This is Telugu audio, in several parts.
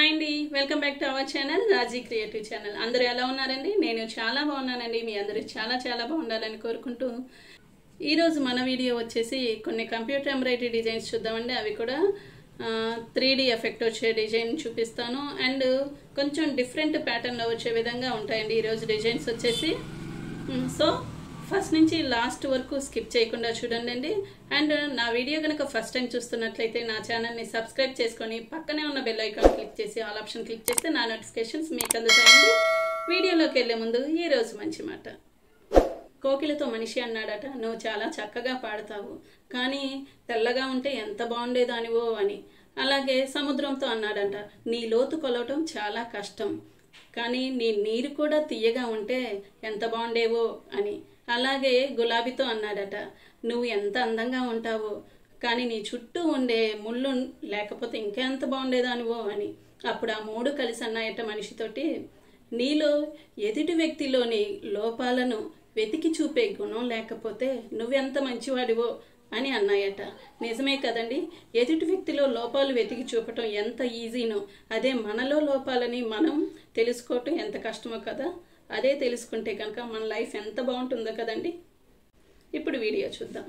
హాయ్ అండి welcome back to our channel Raji creative channel అందరూ ఎలా ఉన్నారండి నేను చాలా బాగున్నానండి మీ అందరూ చాలా చాలా బాగుండాలని కోరుకుంటూ ఈరోజు మన వీడియో వచ్చేసి కొన్ని కంప్యూటర్ ఎంబ్రాయిడరీ డిజైన్స్ చూద్దామండి అవి కూడా త్రీ డి ఎఫెక్ట్ వచ్చే డిజైన్ చూపిస్తాను అండ్ కొంచెం డిఫరెంట్ ప్యాటర్న్లో వచ్చే విధంగా ఉంటాయండి ఈరోజు డిజైన్స్ వచ్చేసి సో ఫస్ట్ నుంచి లాస్ట్ వరకు స్కిప్ చేయకుండా చూడండి అండి అండ్ నా వీడియో కనుక ఫస్ట్ టైం చూస్తున్నట్లయితే నా ఛానల్ని సబ్స్క్రైబ్ చేసుకొని పక్కనే ఉన్న బెల్ ఐకాన్ క్లిక్ చేసి ఆల్ ఆప్షన్ క్లిక్ చేస్తే నా నోటిఫికేషన్స్ మీకు అందుతాయండి వీడియోలోకి వెళ్ళే ముందు ఈ రోజు మంచి మాట కోకిలతో మనిషి అన్నాడట నువ్వు చాలా చక్కగా పాడతావు కానీ తెల్లగా ఉంటే ఎంత బాగుండేదానివో అని అలాగే సముద్రంతో అన్నాడంట నీ లోతు కొలవటం చాలా కష్టం కానీ నీ నీరు కూడా తీయగా ఉంటే ఎంత బాగుండేవో అని అలాగే గులాబీతో అన్నాడట నువ్వు ఎంత అందంగా ఉంటావో కానీ నీ చుట్టూ ఉండే ముళ్ళు లేకపోతే ఇంకెంత బాగుండేదానివో అని అప్పుడు ఆ మూడు కలిసి అన్నాయట మనిషితోటి నీలో ఎదుటి వ్యక్తిలోని లోపాలను వెతికి చూపే గుణం లేకపోతే నువ్వెంత మంచివాడివో అని అన్నాయట నిజమే కదండి ఎదుటి వ్యక్తిలో లోపాలు వెతికి చూపటం ఎంత ఈజీనో అదే మనలో లోపాలని మనం తెలుసుకోవటం ఎంత కష్టమో కదా అదే తెలుసుకుంటే కనుక మన లైఫ్ ఎంత బాగుంటుందో కదండి ఇప్పుడు వీడియో చూద్దాం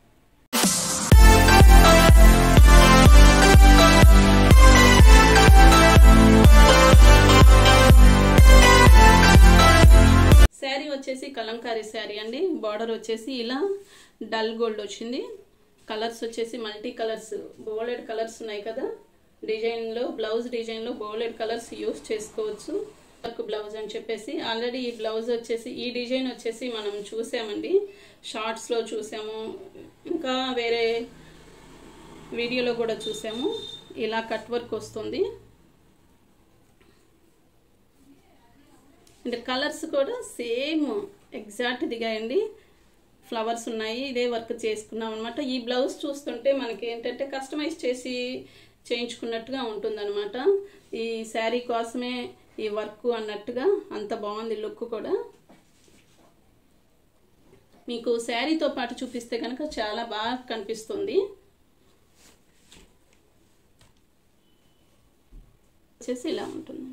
శారీ వచ్చేసి కలంకారీ శారీ అండి బార్డర్ వచ్చేసి ఇలా డల్ గోల్డ్ వచ్చింది కలర్స్ వచ్చేసి మల్టీ కలర్స్ బోలెడ్ కలర్స్ ఉన్నాయి కదా డిజైన్లో బ్లౌజ్ డిజైన్లో బోలెడ్ కలర్స్ యూస్ చేసుకోవచ్చు వర్క్ బ్లౌజ్ అని చెప్పేసి ఆల్రెడీ ఈ బ్లౌజ్ వచ్చేసి ఈ డిజైన్ వచ్చేసి మనం చూసామండి షార్ట్స్లో చూసాము ఇంకా వేరే వీడియోలో కూడా చూసాము ఇలా కట్ వర్క్ వస్తుంది అంటే కలర్స్ కూడా సేమ్ ఎగ్జాక్ట్ దిగాయండి ఫ్లవర్స్ ఉన్నాయి ఇదే వర్క్ చేసుకున్నాం అనమాట ఈ బ్లౌజ్ చూస్తుంటే మనకి ఏంటంటే కస్టమైజ్ చేసి చేయించుకున్నట్టుగా ఉంటుందన్నమాట ఈ శారీ కోసమే ఈ వర్క్ అన్నట్టుగా అంత బాగుంది లుక్ కూడా మీకు శారీతో పాటు చూపిస్తే కనుక చాలా బాగా కనిపిస్తుంది వచ్చేసి ఇలా ఉంటుంది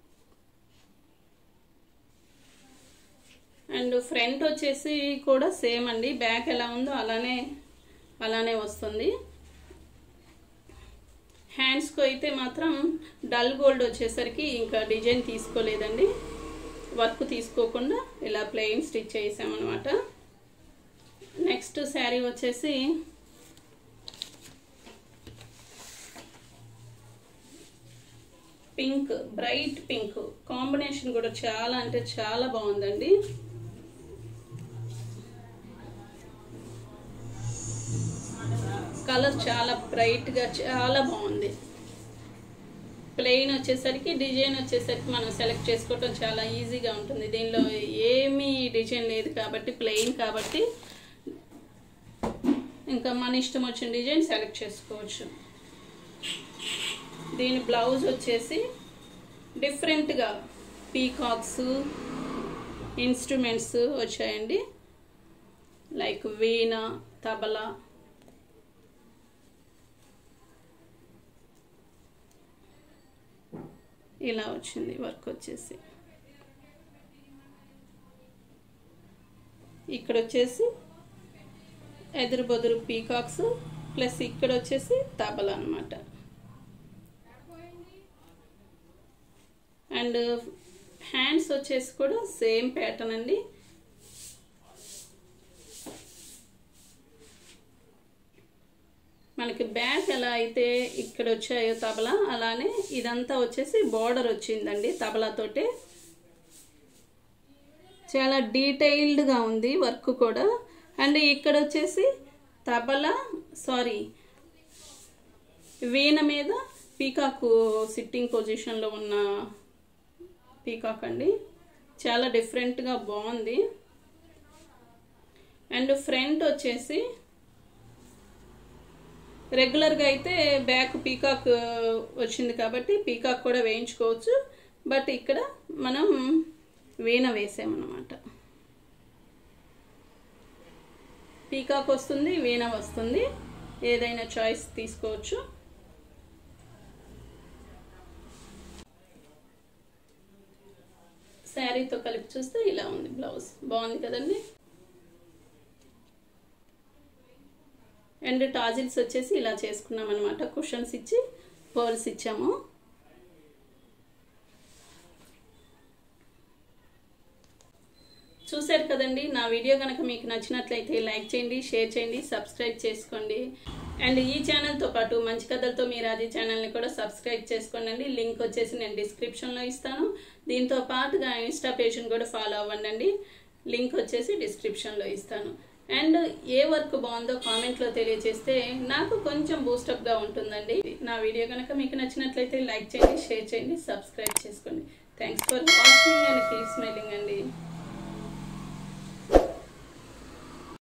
అండ్ ఫ్రంట్ వచ్చేసి కూడా సేమ్ అండి బ్యాక్ ఎలా ఉందో అలానే అలానే వస్తుంది హ్యాండ్స్కి అయితే మాత్రం డల్ గోల్డ్ వచ్చేసరికి ఇంకా డిజైన్ తీసుకోలేదండి వర్క్ తీసుకోకుండా ఇలా ప్లెయిన్ స్టిచ్ చేసామన్నమాట నెక్స్ట్ శారీ వచ్చేసి పింక్ బ్రైట్ పింక్ కాంబినేషన్ కూడా చాలా అంటే చాలా బాగుందండి కలర్ చాలా బ్రైట్గా చాలా బాగుంది ప్లెయిన్ వచ్చేసరికి డిజైన్ వచ్చేసరికి మనం సెలెక్ట్ చేసుకోవటం చాలా ఈజీగా ఉంటుంది దీనిలో ఏమీ డిజైన్ లేదు కాబట్టి ప్లెయిన్ కాబట్టి ఇంకా మన ఇష్టం వచ్చిన డిజైన్ సెలెక్ట్ చేసుకోవచ్చు దీని బ్లౌజ్ వచ్చేసి డిఫరెంట్గా పీకాక్స్ ఇన్స్ట్రుమెంట్స్ వచ్చాయండి లైక్ వీణ తబలా ఇలా వచ్చింది వర్క్ వచ్చేసి ఇక్కడ వచ్చేసి ఎదురు బొదురు పీకాక్స్ ప్లస్ ఇక్కడ వచ్చేసి తబలా అనమాట అండ్ హ్యాండ్స్ వచ్చేసి కూడా సేమ్ ప్యాటర్న్ అండి మనకి బ్యాక్ ఎలా అయితే ఇక్కడ వచ్చాయో తబలా అలానే ఇదంతా వచ్చేసి బార్డర్ వచ్చిందండి తబలాతోటే చాలా డీటెయిల్డ్గా ఉంది వర్క్ కూడా అండ్ ఇక్కడ వచ్చేసి తబలా సారీ వీణ మీద పీకాకు సిట్టింగ్ పొజిషన్లో ఉన్న పీకాక్ అండి చాలా డిఫరెంట్గా బాగుంది అండ్ ఫ్రంట్ వచ్చేసి రెగ్యులర్గా అయితే బ్యాక్ పీకాక్ వచ్చింది కాబట్టి పీకాక్ కూడా వేయించుకోవచ్చు బట్ ఇక్కడ మనం వీణ వేసామన్నమాట పీకాక్ వస్తుంది వీణ వస్తుంది ఏదైనా చాయిస్ తీసుకోవచ్చు శారీతో కలిపి చూస్తే ఇలా ఉంది బ్లౌజ్ బాగుంది కదండి అండ్ టాజిల్స్ వచ్చేసి ఇలా చేసుకున్నాం అనమాట కుషన్స్ ఇచ్చి పర్ల్స్ ఇచ్చాము చూశారు కదండి నా వీడియో కనుక మీకు నచ్చినట్లయితే లైక్ చేయండి షేర్ చేయండి సబ్స్క్రైబ్ చేసుకోండి అండ్ ఈ ఛానల్తో పాటు మంచి కథలతో మీరు అది ఛానల్ని కూడా సబ్స్క్రైబ్ చేసుకోండి లింక్ వచ్చేసి నేను డిస్క్రిప్షన్లో ఇస్తాను దీంతో పాటుగా ఇన్స్టా పేజ్ని కూడా ఫాలో అవ్వండి లింక్ వచ్చేసి డిస్క్రిప్షన్లో ఇస్తాను అండ్ ఏ వర్క్ బాగుందో కామెంట్లో తెలియజేస్తే నాకు కొంచెం బూస్టప్గా ఉంటుందండి నా వీడియో కనుక మీకు నచ్చినట్లయితే లైక్ చేయండి షేర్ చేయండి సబ్స్క్రైబ్ చేసుకోండి thanks for watching and keep smiling అండి